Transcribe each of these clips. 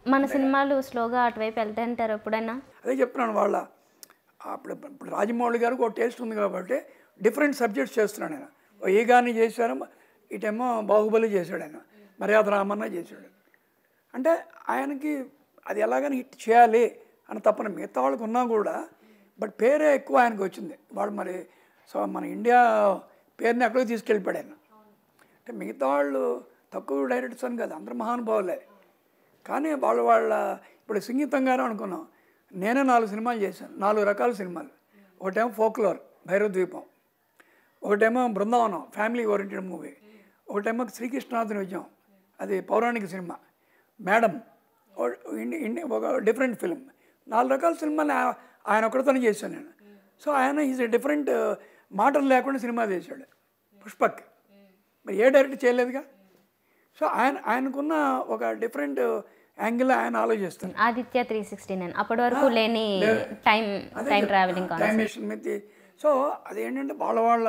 మన సినిమాలు స్లోగా అటువైపు వెళ్తాయంటారు ఎప్పుడైనా అదే చెప్తున్నాను వాళ్ళ అప్పుడు ఇప్పుడు రాజమౌళి గారికి ఒక టేస్ట్ ఉంది కాబట్టి డిఫరెంట్ సబ్జెక్ట్స్ చేస్తున్నాడు ఆయన ఓ ఈగాని చేశారు ఇటేమో బాహుబలి చేశాడు ఆయన మర్యాద రామన్న చేశాడు అంటే ఆయనకి అది ఎలాగని హిట్ చేయాలి అని తప్పన మిగతా వాళ్ళకి ఉన్నా కూడా బట్ పేరే ఎక్కువ ఆయనకు వచ్చింది వాడు మరి సో మన ఇండియా పేరుని ఎక్కడికి తీసుకెళ్ళిపోయాడు ఆయన అంటే మిగతా వాళ్ళు తక్కువ డైరెక్టర్స్ అని కాదు అందరు మహానుభావులే కానీ వాళ్ళ వాళ్ళ ఇప్పుడు సంగీతంగానే అనుకున్నాం నేనే నాలుగు సినిమాలు చేశాను నాలుగు రకాల సినిమాలు ఒకటేమో ఫోక్లోర్ భైరవ ద్వీపం ఒకటేమో బృందావనం ఫ్యామిలీ ఓరియంటెడ్ మూవీ ఒకటేమో శ్రీకృష్ణనాథుని విజయం అది పౌరాణిక సినిమా మేడం ఓ- ఇండి ఇండి ఒక డిఫరెంట్ ఫిలిం నాలుగు రకాల సినిమాలు ఆ- ఆయన ఒకరితోనే చేశాను నేను సో ఆయన ఈజ్ డిఫరెంట్ మాటలు లేకుండా సినిమా చేశాడు పుష్పక్ మరి ఏ డైరెక్ట్ చేయలేదుగా సో ఆయన ఆయనకున్న ఒక డిఫరెంట్ యాంగిల్ ఆయన ఆలోచిస్తాను ఆదిత్య త్రీ సిక్స్టీ నైన్ అప్పటి వరకు లేని time time travelling time machine మీద సో అదేంటంటే వాళ్ళ వాళ్ళ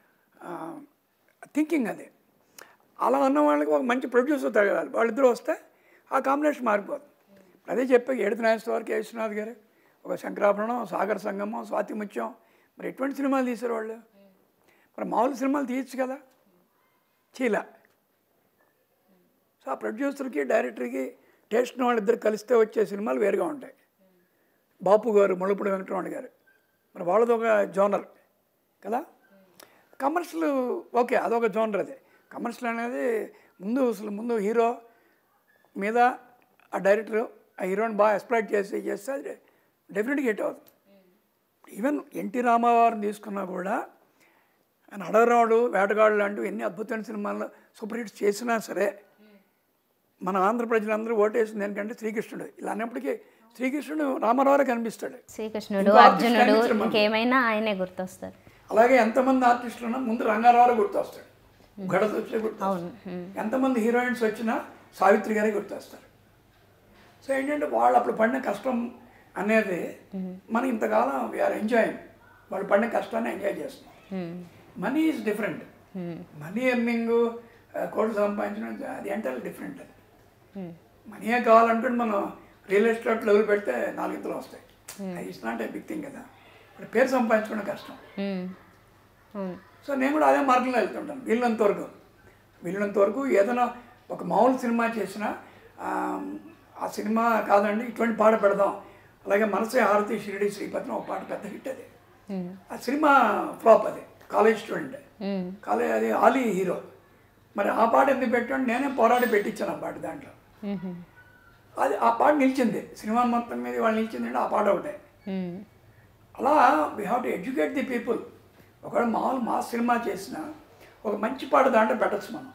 థింకింగ్ అది అలా ఉన్న వాళ్ళకి ఒక మంచి ప్రొడ్యూసర్ తగలాలి వాళ్ళిద్దరూ వస్తే ఆ కాంబినేషన్ మారిపోతుంది అదే చెప్పే ఏడుతి నాగేశ్వర కే విశ్వనాథ్ గారు ఒక శంకరాభరణం సాగర సంగమం స్వాతి ముత్యం మరి ఎటువంటి సినిమాలు తీశారు వాళ్ళు మరి మామూలు సినిమాలు తీయచ్చు కదా చీల సో ఆ ప్రొడ్యూసర్కి డైరెక్టర్కి టేస్ట్ వాళ్ళిద్దరు కలిస్తే వచ్చే సినిమాలు వేరుగా ఉంటాయి బాపు గారు ముళ్ళపూడి వెంకటరమణ గారు మరి వాళ్ళది ఒక జోనర్ కదా కమర్షియల్ ఓకే అదొక జోనర్ అది కమర్షియల్ అనేది ముందు అసలు ముందు హీరో మీద ఆ డైరెక్టర్ ఆ హీరోని బాగా ఎక్స్ప్లైట్ చేసి చేస్తే అది డెఫినెట్గా హిట్ అవుతుంది ఈవెన్ ఎన్టీ రామారావుని తీసుకున్నా కూడా ఆయన అడగరాడు వేటగాడు లాంటివి ఎన్ని అద్భుతమైన సినిమాల్లో సూపర్ హిట్స్ చేసినా సరే మన ఆంధ్ర ప్రజలందరూ ఓటేసింది ఏంటంటే శ్రీకృష్ణుడు ఇలా అన్నప్పటికీ శ్రీకృష్ణుడు రామారావు కనిపిస్తాడు శ్రీకృష్ణుడు ఇంకో artist అర్జునుడు కనిపించడు మనకు. ఇంకేమైనా ఆయనే గుర్తొస్తారు అలాగే ఎంతమంది ఆర్టిస్టులు ఉన్నా ముందు రంగారావు గుర్తొస్తాడు గడత వచ్చే గుర్తొస్తాడు ఎంతమంది హీరోయిన్స్ వచ్చినా సావిత్రి గారే గుర్తొస్తారు సో ఏంటంటే వాళ్ళు అప్పుడు పడిన కష్టం అనేది మనం ఇంతకాలం వీఆర్ ఎంజాయింగ్ వాళ్ళు పడిన కష్టాన్ని ఎంజాయ్ చేస్తున్నాం money is different money earning కోట్లు సంపాదించడం అది ఎంటైర్ డిఫరెంట్ అది మనీయే కావాలనుకుంటే మనం రియల్ ఎస్టేట్ లెవెల్ పెడితే నాలుగింతలు వస్తాయి అది it's not a big thing కదా ఇప్పుడు పేరు సంపాదించుకోవడం కష్టం అవును సో నేను కూడా అదే మార్గంలో వెళ్తుంటాను వీళ్ళంత వరకు వీళ్ళంత వరకు ఏదైనా ఒక మామూలు సినిమా చేసినా ఆ, ఆ సినిమా కాదండి ఇటువంటి పాట పెడదాం అలాగే మనసే హారతి షిరిడి శ్రీపతిని ఒక పాట పెద్ద హిట్ అది ఆ సినిమా ఫ్లాప్ అది కాలేజ్ స్టూడెంట్ కాలేజ్ అది ఆలీ హీరో మరి ఆ పాట ఎందుకు పెట్టాను నేనే పోరాడి పెట్టించాను ఆ పాట దాంట్లో అది ఆ పాట నిలిచింది సినిమా మొత్తం మీద వాళ్ళు నిలిచింది అంటే ఆ పాట ఒకటే అలా we have to educate the people ఒకవేళ మామూలు మా సినిమా చేసిన ఒక మంచి పాట దాంట్లో పెట్టచ్చు మనం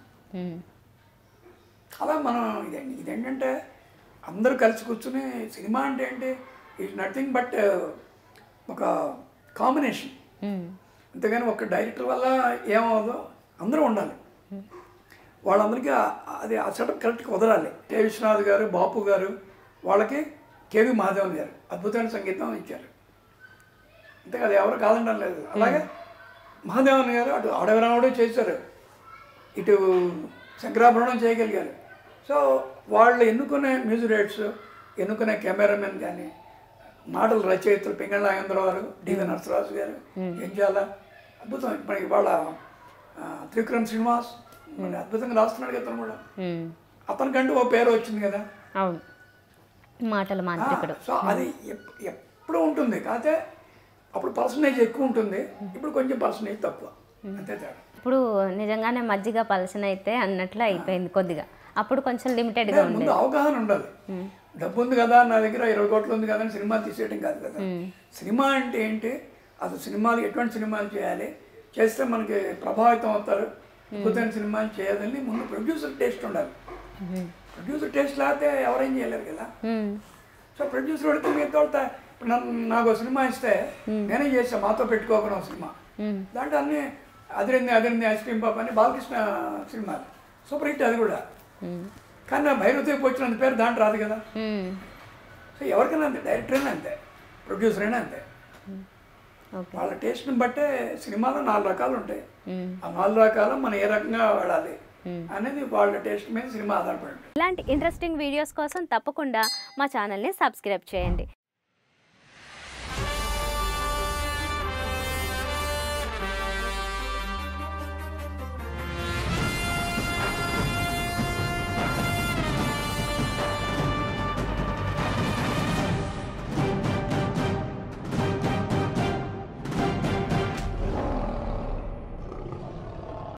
అలా మనం ఇది ఇదేంటంటే అందరూ కలిసి కూర్చుని సినిమా అంటే ఏంటి ఇట్ నథింగ్ బట్ ఒక కాంబినేషన్ అంతేగాని ఒక డైరెక్టర్ వల్ల ఏమవుదో అందరూ ఉండాలి వాళ్ళందరికీ ఆ- అది ఆ సెటప్ కరెక్ట్గా కుదరాలి కే విశ్వనాథ్ గారు బాపు గారు వాళ్ళకి కేవి మాధవన్ గారు అద్భుతమైన సంగీతం ఇచ్చారు అంతే కదా ఎవరు కాదండం లేదు అలాగే మహాదేవన్ గారు అటు అడవిరాముడు చేశారు ఇటు శంకరాభరణం చేయగలిగారు సో వాళ్ళు ఎన్నుకునే మ్యూజిక్ రైట్స్ ఎన్నుకునే కెమెరామెన్ కానీ మాటల రచయితలు పింగళ నాగేంద్రరావు గారు డివి నరసరాజు గారు ఎంజాల అద్భుతం మనకి వాళ్ళ త్రివిక్రమ్ శ్రీనివాస్ మరి అద్భుతంగా రాస్తున్నాడు కదా అతను కూడా అతనికంటూ ఓ పేరు వచ్చింది కదా అవును మాటల మాంత్రికుడు సో అది ఎప్- ఎప్పుడు ఉంటుంది కాకపోతే అప్పుడు పర్సనేజ్ ఎక్కువ ఉంటుంది ఇప్పుడు కొంచెం పర్సనేజ్ తక్కువ అంతే తేడా ఇప్పుడు నిజంగానే మజ్జిగ పలసన అయితే అన్నట్లు అయిపోయింది కొద్దిగా అప్పుడు కొంచెం లిమిటెడ్గా ముందు ఉండేది అవగాహన ఉండాలి డబ్బు ఉంది కదా నా దగ్గర ఇరవై కోట్లు ఉంది కదా అని సినిమా తీసేయడం కాదు కదా సినిమా అంటే ఏంటి అసలు సినిమాలు ఎటువంటి సినిమాలు చేయాలి చేస్తే మనకి ప్రభావితం అవుతారు అద్భుతమైన సినిమాలు చేయాలని ముందు ప్రొడ్యూసర్ టేస్ట్ ఉండాలి ప్రొడ్యూసర్ టేస్ట్ లేకపోతే ఎవరేం చేయలేరు కదా మ్మ్. సో ప్రొడ్యూసర్ అడిగితే మిగతా వాళ్ళతో ఇప్పుడు నన్ను నాకు ఒక సినిమా ఇస్తే నేనే చేసాను మాతో పెట్టుకోకుండా ఒక సినిమా దాంట్లో అన్ని అదిరింది అదిరింది ఐస్ క్రీమ్ పాప అని బాలకృష్ణ సినిమా సూపర్ హిట్ అది కూడా కానీ నా భైరవతీపు వచ్చినంత పేరు దాంట్లో రాదు కదా మ్మ్. సో ఎవరికైనా అంతే డైరెక్టర్ అయినా అంతే ప్రొడ్యూసర్ అయినా అంతే ఓకే వాళ్ళ టేస్ట్ని బట్టే సినిమాలో నాలుగు రకాలు ఉంటాయి మ్మ్. ఆ నాలుగు రకాలు మనం ఏ రకంగా వాడాలి అనేది వాళ్ళ టేస్ట్ మీద సినిమా ఆధారపడి ఉంటుంది ఇలాంటి ఇంట్రెస్టింగ్ వీడియోస్ కోసం తప్పకుండా మా ఛానల్ని సబ్స్క్రైబ్ చేయండి